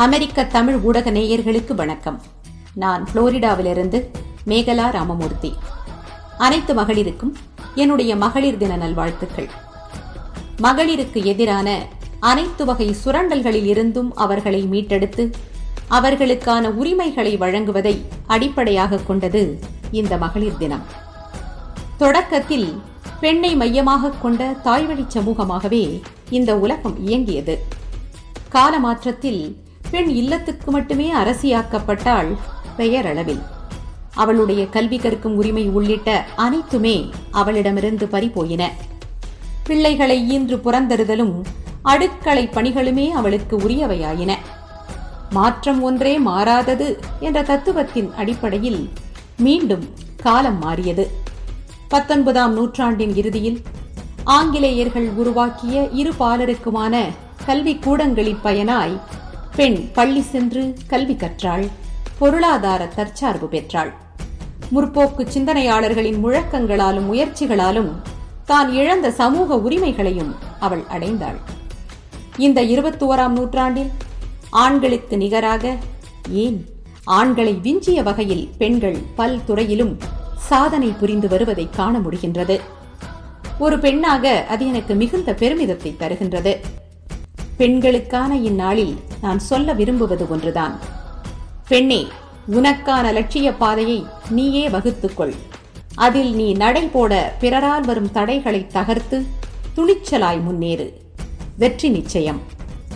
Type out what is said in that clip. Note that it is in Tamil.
அமெரிக்க தமிழ் ஊடக நேயர்களுக்கு வணக்கம் நான் புளோரிடாவிலிருந்து மேகலா ராமமூர்த்தி அனைத்து மகளிருக்கும் என்னுடைய மகளிர் தின நல்வாழ்த்துக்கள் மகளிருக்கு எதிரான அனைத்து வகை சுரண்டல்களில் இருந்தும் அவர்களை மீட்டெடுத்து அவர்களுக்கான உரிமைகளை வழங்குவதை அடிப்படையாக கொண்டது இந்த மகளிர் தினம் தொடக்கத்தில் பெண்ணை மையமாக கொண்ட தாய்வழி சமூகமாகவே இந்த உலகம் இயங்கியது காலமாற்றத்தில் பெண் இல்லத்துக்கு மட்டுமே அரசியாக்கப்பட்டாள் பெயரளவில் அவளுடைய கல்வி கற்கும் உரிமை உள்ளிட்ட அனைத்துமே அவளிடமிருந்து பறிபோயின பிள்ளைகளை ஈன்று புறந்தருதலும் அடுக்களை பணிகளுமே அவளுக்கு உரியவையாயின மாற்றம் ஒன்றே மாறாதது என்ற தத்துவத்தின் அடிப்படையில் மீண்டும் காலம் மாறியது பத்தொன்பதாம் நூற்றாண்டின் இறுதியில் ஆங்கிலேயர்கள் உருவாக்கிய இரு பாலருக்குமான கல்வி கூடங்களின் பயனாய் பெண் பள்ளி சென்று கல்வி கற்றாள் பொருளாதார தற்சார்பு பெற்றாள் முற்போக்கு சிந்தனையாளர்களின் முழக்கங்களாலும் முயற்சிகளாலும் தான் இழந்த சமூக உரிமைகளையும் அவள் அடைந்தாள் இந்த இருபத்தி ஓராம் நூற்றாண்டில் ஆண்களுக்கு நிகராக ஏன் ஆண்களை விஞ்சிய வகையில் பெண்கள் பல் துறையிலும் சாதனை புரிந்து வருவதை காண முடிகின்றது ஒரு பெண்ணாக அது எனக்கு மிகுந்த பெருமிதத்தை தருகின்றது பெண்களுக்கான இந்நாளில் நான் சொல்ல விரும்புவது ஒன்றுதான் பெண்ணே உனக்கான லட்சிய பாதையை நீயே வகுத்துக்கொள் அதில் நீ நடை போட பிறரால் வரும் தடைகளை தகர்த்து துணிச்சலாய் முன்னேறு வெற்றி நிச்சயம்